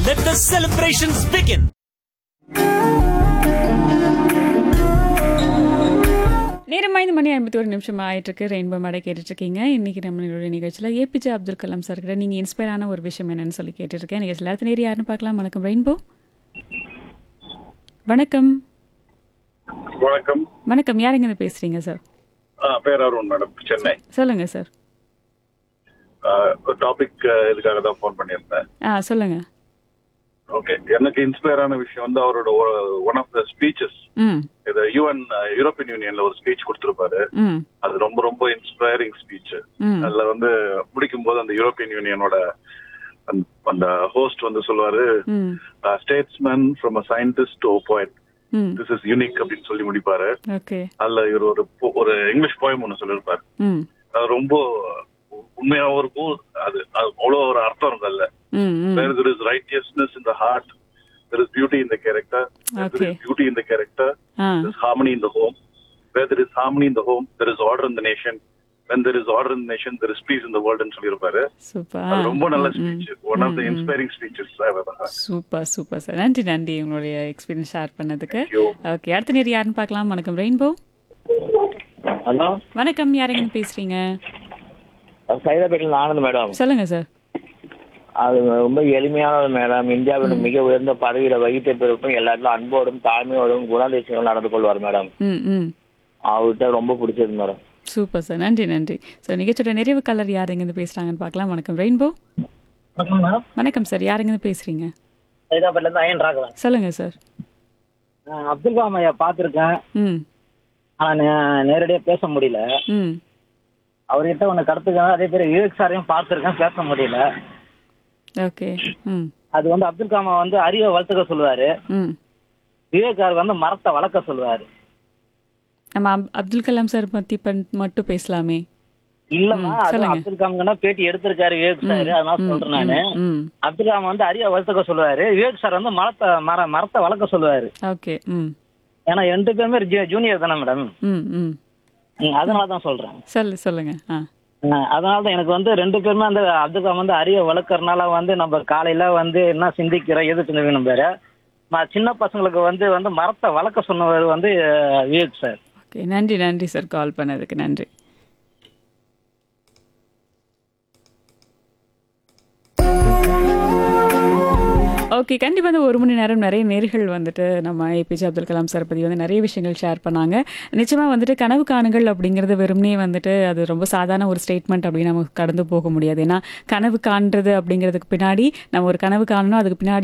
Let the celebrations begin. நேரம் ஐந்து மணி ஐம்பத்தி ஒரு நிமிஷம் ஆயிட்டு இருக்கு ரெயின்போ மடை கேட்டுட்டு இருக்கீங்க இன்னைக்கு நம்மளுடைய நிகழ்ச்சியில் ஏபிஜே அப்துல் கலாம் சார் கிட்ட நீங்கள் இன்ஸ்பயர் ஆன ஒரு விஷயம் என்னன்னு சொல்லி கேட்டுட்டு இருக்கேன் நிகழ்ச்சி எல்லாத்து நேரம் யாருன்னு பார்க்கலாம் வணக்கம் ரெயின்போ வணக்கம் வணக்கம் வணக்கம் யாருங்க இருந்து பேசுறீங்க சார் ஆ, பேர் அருண் மேடம் சென்னை சொல்லுங்க சார் ஆ, ஒரு டாபிக் இதுக்காக தான் ஃபோன் பண்ணியிருந்தேன் ஆ சொல்லுங்க ஓகே எனக்கு இன்ஸ்பயர் ஆன விஷயம் வந்து அவரோட ஒன் ஆஃப் த ஸ்பீச்சஸ் ம் இது யூஎன் யூரோப்பியன் யூனியன்ல ஒரு ஸ்பீச் கொடுத்திருப்பாரு ம் அது ரொம்ப ரொம்ப இன்ஸ்பயரிங் ஸ்பீச் ம் அதுல வந்து முடிக்கும் போது அந்த யூரோப்பியன் யூனியனோட அந்த- அந்த ஹோஸ்ட் வந்து சொல்லுவாரு ம் statesman from a scientist to poet ம் திஸ் இஸ் யூனிக் அப்படின்னு சொல்லி முடிப்பாரு ஓகே அதுல இவர் ஒரு po- ஒரு இங்கிலீஷ் போயம் ஒன்று சொல்லியிருப்பாரு ம் அது ரொம்ப உண்மையாவும் இருக்கும் அது அது அவ்வளோ ஒரு அர்த்தம் இருக்கும் அதுல ம் ம் where there is righteousness in the heart, there is beauty in the character, where there Okay. is beauty in the character, ah there is harmony in the home. Where there is harmony in the home, there is order in the nation. When there is order in the nation, there is peace in the world ன்னு சொல்லியிருப்பாரு super அது ரொம்ப நல்ல speech one of the inspiring speeches super super sir நன்றி நன்றி உங்களுடைய experience share பண்ணதுக்கு you. ஓகே அடுத்த நேரம் யாருன்னு பார்க்கலாம் வணக்கம் ரெயின்போ ஹலோ வணக்கம் யாருங்க பேசுறீங்க சைதாப்பேட்டில் ஆனந்த் மேடம் சொல்லுங்க சார் அது ரொம்ப எளிமையானது மேடம் இந்தியாவின் மிக உயர்ந்த பதவியில வகித்த பிறப்பும் எல்லாத்திலும் அன்போடும் தாழ்மையோடும் குணாதிசயம் நடந்து கொள்வார் மேடம் ம் ம் அவர்கிட்ட ரொம்ப பிடிச்சது மேடம் சூப்பர் சார் நன்றி நன்றி சார் நிகழ்ச்சியோட நிறைவு கலர் யாருங்க பேசுறாங்கன்னு பார்க்கலாம் வணக்கம் ரெயின்போ வணக்கம் மேடம் வணக்கம் சார் யாருங்க பேசுறீங்க சைதாபேட்ல இருந்து அயன் ராகவன் சொல்லுங்க சார் நான் அப்துல் கலாம் ஐயா பார்த்துருக்கேன் ம் ஆனா நேரடியா பேச முடியல ம் அவர்கிட்ட ஒன்று கருத்துக்கேன் அதே பேர் விவேக் சாரையும் பார்த்துருக்கேன் பேச முடியல ஓகே ம் அது வந்து அப்துல் கலாம் வந்து அறிவை வளர்த்துக்க சொல்லுவாரு ம் விவேக் சார் வந்து மரத்தை வளர்க்க சொல்லுவாரு நம்ம அப்- அப்துல் கலாம் சார் பத்தி பண்- மட்டும் பேசலாமே இல்லம்மா ம், அது சொல்லுங்க. அப்துல் கலாம் பேட்டி எடுத்திருக்காரு விவேக் சார் அதனால சொல்றேன் நானு ம் அப்துல் கலாம் வந்து அறிவை வளர்த்துக்க சொல்லுவாரு விவேக் சார் வந்து மரத்தை மர மரத்தை வளர்க்க சொல்லுவாரு ஓகே ம் ஏன்னா ரெண்டு பேருமே ஜூ- ஜூனியர் தானே மேடம் ம் ம் அதனால தான் சொல்றேன் சொல்லு சொல்லுங்க ஆ அஹ் அதனால தான் எனக்கு வந்து ரெண்டு பேருமே அந்த அப்துல் கலாம் வந்து அறிவை வளர்க்கறனால வந்து நம்ம காலையில வந்து என்ன சிந்திக்கிறோம் எது சிந்திக்கணும் பேரு ம- சின்ன பசங்களுக்கு வந்து வந்து மரத்தை வளர்க்க சொன்னவர் வந்து அஹ், விவேக் சார் ஓகே நன்றி நன்றி சார் கால் பண்ணதுக்கு நன்றி ஓகே கண்டிப்பாக இந்த ஒரு மணி நேரம் நிறைய நேர்கள் வந்துட்டு நம்ம ஏபிஜே அப்துல் கலாம் சார் பற்றி வந்து நிறைய விஷயங்கள் ஷேர் பண்ணாங்க நிச்சயமாக வந்துட்டு கனவு காணுங்கள் அப்படிங்கிறது வெறுமனே வந்துட்டு அது ரொம்ப சாதாரண ஒரு ஸ்டேட்மெண்ட் அப்படின்னு நம்ம கடந்து போக முடியாது ஏன்னா கனவு காண்றது அப்படிங்கிறதுக்கு பின்னாடி நம்ம ஒரு கனவு காணணும் அதுக்கு பின்னாடி